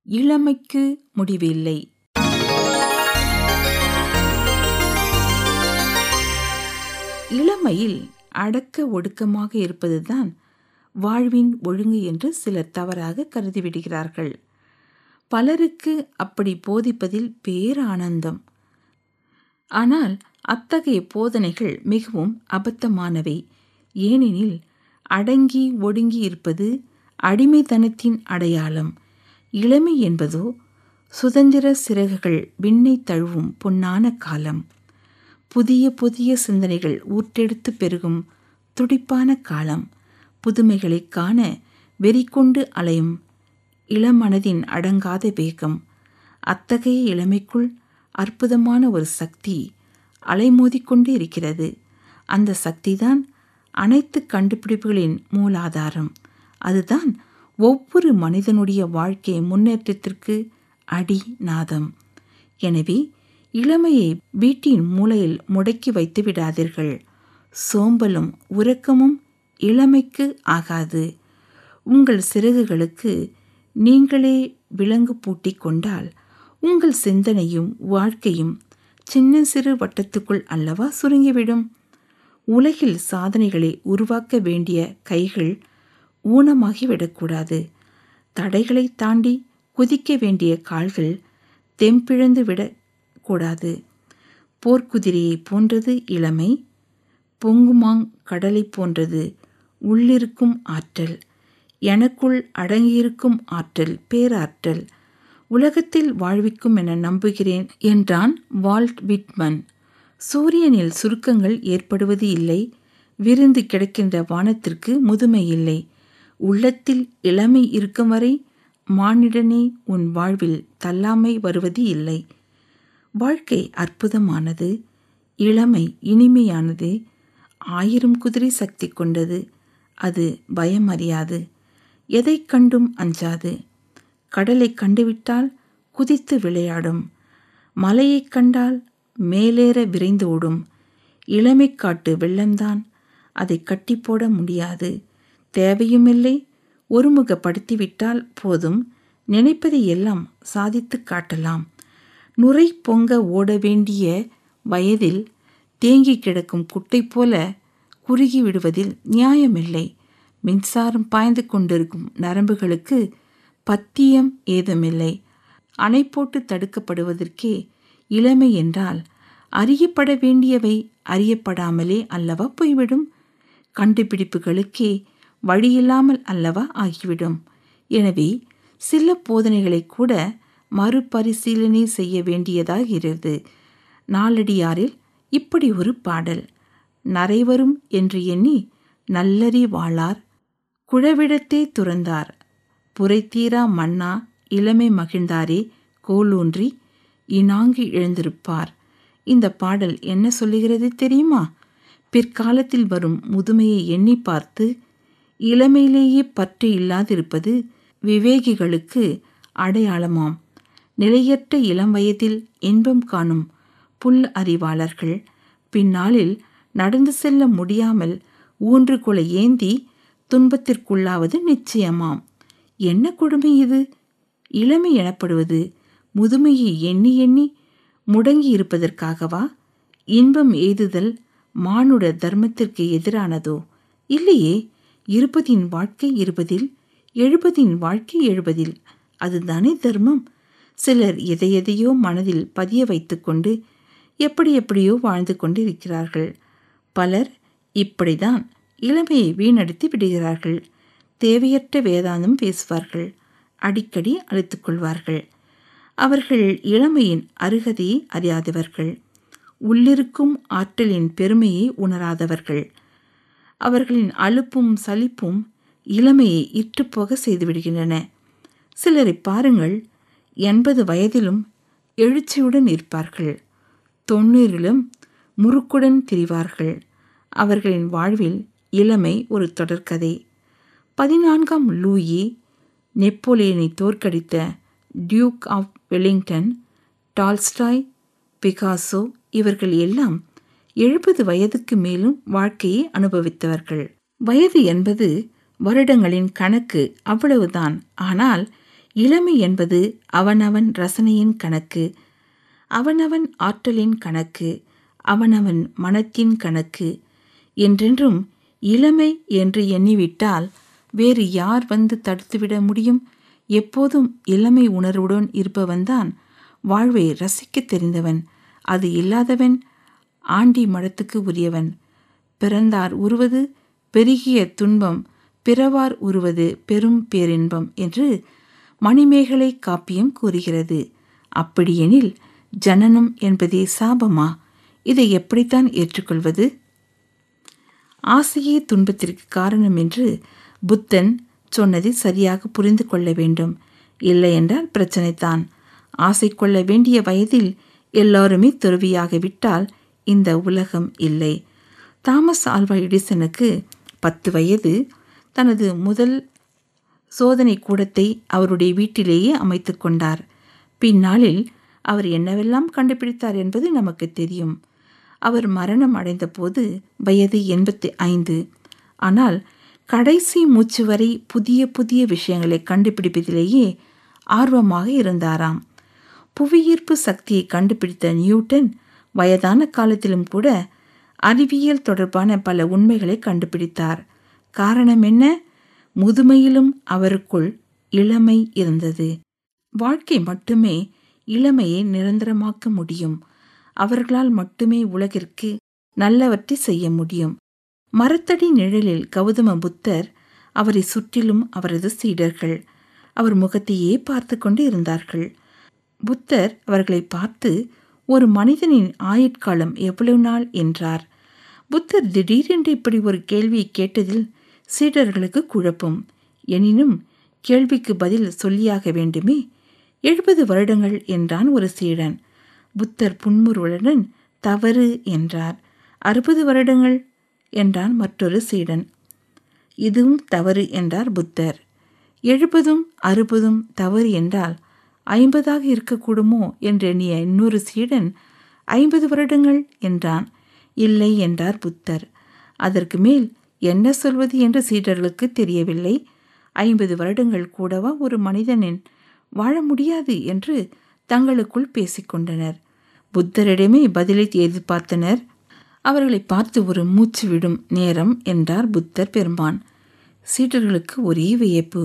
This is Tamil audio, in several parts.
இளமைக்கு முடிவில்லை இளமையில் அடக்க ஒடுக்கமாக இருப்பதுதான் வாழ்வின் ஒழுங்கு என்று சிலர் தவறாக கருதிவிடுகிறார்கள் பலருக்கு அப்படி போதிப்பதில் பேரானந்தம் ஆனால் அத்தகைய போதனைகள் மிகவும் அபத்தமானவை ஏனெனில் அடங்கி ஒடுங்கி இருப்பது அடிமைத்தனத்தின் அடையாளம் இளமை என்பதோ சுதந்திர சிறகுகள் விண்ணை தழுவும் பொன்னான காலம் புதிய புதிய சிந்தனைகள் ஊற்றெடுத்து பெருகும் துடிப்பான காலம் புதுமைகளை காண வெறிகொண்டு அலையும் இளமனதின் அடங்காத வேகம் அத்தகைய இளமைக்குள் அற்புதமான ஒரு சக்தி அலைமோதிக்கொண்டு இருக்கிறது அந்த சக்திதான் அனைத்து கண்டுபிடிப்புகளின் மூலாதாரம் அதுதான் ஒவ்வொரு மனிதனுடைய வாழ்க்கை முன்னேற்றத்திற்கு அடி நாதம் எனவே இளமையை வீட்டின் மூலையில் முடக்கி வைத்து விடாதீர்கள் சோம்பலும் உறக்கமும் இளமைக்கு ஆகாது உங்கள் சிறகுகளுக்கு நீங்களே விலங்கு பூட்டி கொண்டால் உங்கள் சிந்தனையும் வாழ்க்கையும் சின்ன சிறு வட்டத்துக்குள் அல்லவா சுருங்கிவிடும் உலகில் சாதனைகளை உருவாக்க வேண்டிய கைகள் ஊனமாகிவிடக்கூடாது தடைகளை தாண்டி குதிக்க வேண்டிய கால்கள் தெம்பிழந்து விடக்கூடாது போர்க்குதிரையை போன்றது இளமை பொங்குமாங் கடலை போன்றது உள்ளிருக்கும் ஆற்றல் எனக்குள் அடங்கியிருக்கும் ஆற்றல் பேராற்றல் உலகத்தில் வாழ்விக்கும் என நம்புகிறேன் என்றான் வால்ட் விட்மன் சூரியனில் சுருக்கங்கள் ஏற்படுவது இல்லை விருந்து கிடக்கின்ற வானத்திற்கு முதுமை இல்லை உள்ளத்தில் இளமை இருக்கும் வரை மானிடனே உன் வாழ்வில் தள்ளாமை வருவது இல்லை வாழ்க்கை அற்புதமானது இளமை இனிமையானது ஆயிரம் குதிரை சக்தி கொண்டது அது பயம் அறியாது எதை கண்டும் அஞ்சாது கடலை கண்டுவிட்டால் குதித்து விளையாடும் மலையை கண்டால் மேலேற விரைந்து ஓடும் இளமை காட்டு வெள்ளம்தான் அதை கட்டி போட முடியாது தேவையுமில்லை ஒருமுகப்படுத்திவிட்டால் போதும் நினைப்பதை எல்லாம் சாதித்து காட்டலாம் நுரை பொங்க ஓட வேண்டிய வயதில் தேங்கி கிடக்கும் குட்டை போல குறுகி விடுவதில் நியாயமில்லை மின்சாரம் பாய்ந்து கொண்டிருக்கும் நரம்புகளுக்கு பத்தியம் ஏதுமில்லை அணை போட்டு தடுக்கப்படுவதற்கே இளமை என்றால் அறியப்பட வேண்டியவை அறியப்படாமலே அல்லவா போய்விடும் கண்டுபிடிப்புகளுக்கே வழியில்லாமல் அல்லவா ஆகிவிடும் எனவே சில போதனைகளை கூட மறுபரிசீலனை செய்ய வேண்டியதாகிறது நாளடியாரில் இப்படி ஒரு பாடல் நரைவரும் என்று எண்ணி நல்லறி வாழார் குழவிடத்தே துறந்தார் புரைத்தீரா மன்னா இளமை மகிழ்ந்தாரே கோலூன்றி இனாங்கி எழுந்திருப்பார் இந்த பாடல் என்ன சொல்லுகிறது தெரியுமா பிற்காலத்தில் வரும் முதுமையை எண்ணி பார்த்து இளமையிலேயே பற்று இல்லாதிருப்பது விவேகிகளுக்கு அடையாளமாம் நிலையற்ற இளம் வயதில் இன்பம் காணும் புல் அறிவாளர்கள் பின்னாளில் நடந்து செல்ல முடியாமல் ஊன்றுகொலை ஏந்தி துன்பத்திற்குள்ளாவது நிச்சயமாம் என்ன கொடுமை இது இளமை எனப்படுவது முதுமையை எண்ணி எண்ணி முடங்கி இருப்பதற்காகவா இன்பம் எய்துதல் மானுட தர்மத்திற்கு எதிரானதோ இல்லையே இருப்பதின் வாழ்க்கை இருப்பதில் எழுபதின் வாழ்க்கை எழுபதில் அதுதானே தர்மம் சிலர் எதை எதையோ மனதில் பதிய வைத்துக்கொண்டு எப்படி எப்படியோ வாழ்ந்து கொண்டு இருக்கிறார்கள் பலர் இப்படிதான் இளமையை வீணடித்து விடுகிறார்கள் தேவையற்ற வேதாந்தம் பேசுவார்கள் அடிக்கடி அழைத்துக் கொள்வார்கள் அவர்கள் இளமையின் அருகதையை அறியாதவர்கள் உள்ளிருக்கும் ஆற்றலின் பெருமையை உணராதவர்கள் அவர்களின் அலுப்பும் சலிப்பும் இளமையை இட்டுப்போக செய்துவிடுகின்றன சிலரை பாருங்கள் எண்பது வயதிலும் எழுச்சியுடன் இருப்பார்கள் தொண்ணூறிலும் முறுக்குடன் திரிவார்கள் அவர்களின் வாழ்வில் இளமை ஒரு தொடர்கதை பதினான்காம் லூயி நெப்போலியனை தோற்கடித்த Duke of Wellington Tolstoy Picasso இவர்கள் எல்லாம் எழுபது வயதுக்கு மேலும் வாழ்க்கையை அனுபவித்தவர்கள் வயது என்பது வருடங்களின் கணக்கு அவ்வளவுதான் ஆனால் இளமை என்பது அவனவன் ரசனையின் கணக்கு அவனவன் ஆற்றலின் கணக்கு அவனவன் மனத்தின் கணக்கு என்றென்றும் இளமை என்று எண்ணிவிட்டால் வேறு யார் வந்து தடுத்துவிட முடியும் எப்போதும் இளமை உணர்வுடன் இருப்பவன்தான் வாழ்வை ரசிக்கத் தெரிந்தவன் அது இல்லாதவன் ஆண்டி மடத்துக்கு உரியவன் பிறந்தார் உருவது பெருகிய துன்பம் பிறவார் உருவது பெரும் பேரின்பம் என்று மணிமேகலை காப்பியம் கூறுகிறது அப்படியெனில் ஜனனம் என்பதே சாபமா இதை எப்படித்தான் ஏற்றுக்கொள்வது ஆசையே துன்பத்திற்கு காரணம் என்று புத்தன் சொன்னதை சரியாக புரிந்து கொள்ள வேண்டும் இல்லை என்றால் பிரச்சனைதான் ஆசை கொள்ள வேண்டிய வயதில் எல்லாருமே துறவியாக விட்டால் இந்த உலகம் இல்லை தாமஸ் ஆல்வா எடிசனுக்கு பத்து வயது தனது முதல் சோதனை கூடத்தை அவருடைய வீட்டிலேயே அமைத்து கொண்டார் பின்னாளில் அவர் என்னவெல்லாம் கண்டுபிடித்தார் என்பது நமக்கு தெரியும் அவர் மரணம் அடைந்தபோது வயது எண்பத்தி ஐந்து ஆனால் கடைசி மூச்சு வரை புதிய புதிய விஷயங்களை கண்டுபிடிப்பதிலேயே ஆர்வமாக இருந்தாராம் புவியீர்ப்பு சக்தியை கண்டுபிடித்த நியூட்டன் வயதான காலத்திலும் கூட அறிவியல் தொடர்பான பல உண்மைகளை கண்டுபிடித்தார் காரணம் என்ன முதுமையிலும் அவருக்குள் இளமை இருந்தது வாழ்க்கை மட்டுமே இளமையை நிரந்தரமாக்க முடியும் அவர்களால் மட்டுமே உலகிற்கு நல்லவற்றை செய்ய முடியும் மரத்தடி நிழலில் கௌதம புத்தர் அவரை சுற்றிலும் அவரது சீடர்கள் அவர் முகத்தையே பார்த்து கொண்டு இருந்தார்கள் புத்தர் அவர்களை பார்த்து ஒரு மனிதனின் ஆயுட்காலம் எவ்வளவு நாள் என்றார் புத்தர் திடீரென்று இப்படி ஒரு கேள்வியை கேட்டதில் சீடர்களுக்கு குழப்பம் எனினும் கேள்விக்கு பதில் சொல்லியாக வேண்டுமே எழுபது வருடங்கள் என்றான் ஒரு சீடன் புத்தர் புன்முறுவலுடன் தவறு என்றார் அறுபது வருடங்கள் என்றான் மற்றொரு சீடன் இதுவும் தவறு என்றார் புத்தர் எழுபதும் அறுபதும் தவறு என்றால் ஐம்பதாக இருக்கக்கூடுமோ என்றெண்ணிய இன்னொரு சீடன் ஐம்பது வருடங்கள் என்றான் இல்லை என்றார் புத்தர் அதற்கு மேல் என்ன சொல்வது என்று சீடர்களுக்கு தெரியவில்லை ஐம்பது வருடங்கள் கூடவா ஒரு மனிதனின் வாழ முடியாது என்று தங்களுக்குள் பேசிக்கொண்டனர் புத்தரிடமே பதிலை எதிர்பார்த்தனர் அவர்களை பார்த்து ஒரு மூச்சு விடும் நேரம் என்றார் புத்தர் பெருமான் சீடர்களுக்கு ஒரே வியப்பு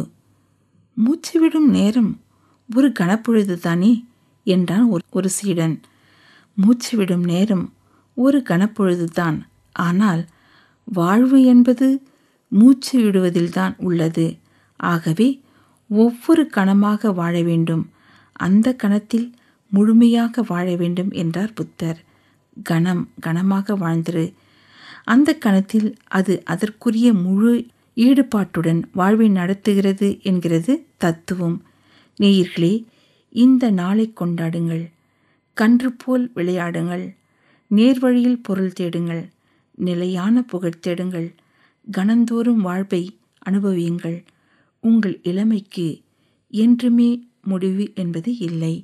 மூச்சு விடும் நேரம் ஒரு கணப்பொழுது தானே என்றான் ஒரு ஒரு சீடன் மூச்சு விடும் நேரம் ஒரு கணப்பொழுதுதான் ஆனால் வாழ்வு என்பது மூச்சு விடுவதில்தான் உள்ளது ஆகவே ஒவ்வொரு கணமாக வாழ வேண்டும் அந்த கணத்தில் முழுமையாக வாழ வேண்டும் என்றார் புத்தர் கணம் கணமாக வாழ்ந்திரு அந்த கணத்தில் அது அதற்குரிய முழு ஈடுபாட்டுடன் வாழ்வை நடத்துகிறது என்கிறது தத்துவம் நேயர்களே இந்த நாளை கொண்டாடுங்கள் கன்று போல் விளையாடுங்கள் நேர்வழியில் பொருள் தேடுங்கள் நிலையான புகழ் தேடுங்கள் கணந்தோறும் வாழ்வை அனுபவியுங்கள் உங்கள் இளமைக்கு என்றுமே முடிவு என்பது இல்லை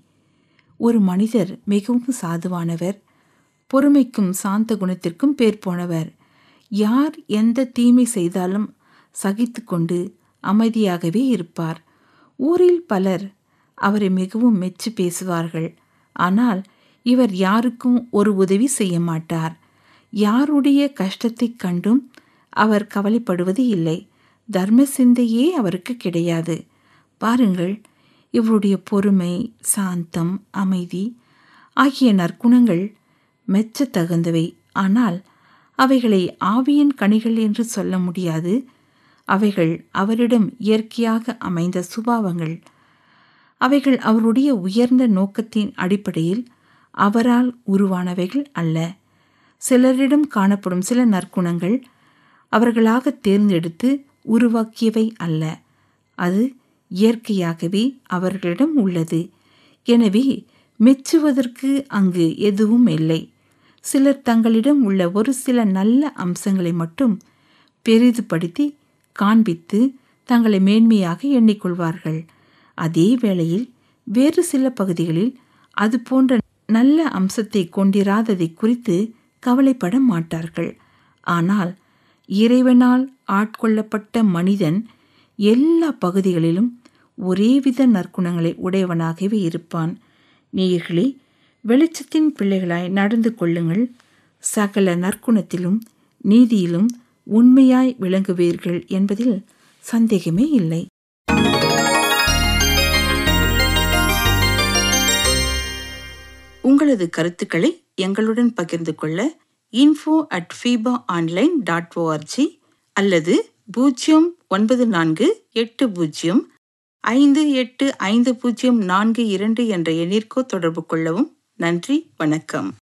ஒரு மனிதர் மிகவும் சாதுவானவர் பொறுமைக்கும் சாந்த குணத்திற்கும் பேர் போனவர் யார் எந்த தீமை செய்தாலும் சகித்து கொண்டு அமைதியாகவே இருப்பார் ஊரில் பலர் அவரை மிகவும் மெச்சு பேசுவார்கள் ஆனால் இவர் யாருக்கும் ஒரு உதவி செய்ய மாட்டார் யாருடைய கஷ்டத்தைக் கண்டும் அவர் கவலைப்படுவது இல்லை தர்ம சிந்தையே அவருக்கு கிடையாது பாருங்கள் இவருடைய பொறுமை சாந்தம் அமைதி ஆகிய நற்குணங்கள் மெச்ச தகுந்தவை ஆனால் அவைகளை ஆவியின் கனிகள் என்று சொல்ல முடியாது அவைகள் அவரிடம் இயற்கையாக அமைந்த சுபாவங்கள் அவைகள் அவருடைய உயர்ந்த நோக்கத்தின் அடிப்படையில் அவரால் உருவானவைகள் அல்ல சிலரிடம் காணப்படும் சில நற்குணங்கள் அவர்களாக தேர்ந்தெடுத்து உருவாக்கியவை அல்ல அது இயற்கையாகவே அவர்களிடம் உள்ளது எனவே மெச்சுவதற்கு அங்கு எதுவும் இல்லை சிலர் தங்களிடம் உள்ள ஒரு சில நல்ல அம்சங்களை மட்டும் பெரிதுபடுத்தி காண்பித்து தங்களை மேன்மையாக எண்ணிக்கொள்வார்கள் அதே வேளையில் வேறு சில பகுதிகளில் அது போன்ற நல்ல அம்சத்தை கொண்டிராததை குறித்து கவலைப்பட மாட்டார்கள் ஆனால் இறைவனால் ஆட்கொள்ளப்பட்ட மனிதன் எல்லா பகுதிகளிலும் ஒரேவித நற்குணங்களை உடையவனாகவே இருப்பான் நேயர்களே வெளிச்சத்தின் பிள்ளைகளாய் நடந்து கொள்ளுங்கள் சகல நற்குணத்திலும் நீதியிலும் உண்மையாய் விளங்குவீர்கள் என்பதில் சந்தேகமே இல்லை உங்களது கருத்துக்களை எங்களுடன் பகிர்ந்து கொள்ள info at FEBA online dot ORG அல்லது பூஜ்ஜியம் ஒன்பது நான்கு எட்டு பூஜ்ஜியம் ஐந்து எட்டு ஐந்து பூஜ்ஜியம் நான்கு இரண்டு என்ற எண்ணிற்கோ தொடர்பு கொள்ளவும் நன்றி வணக்கம்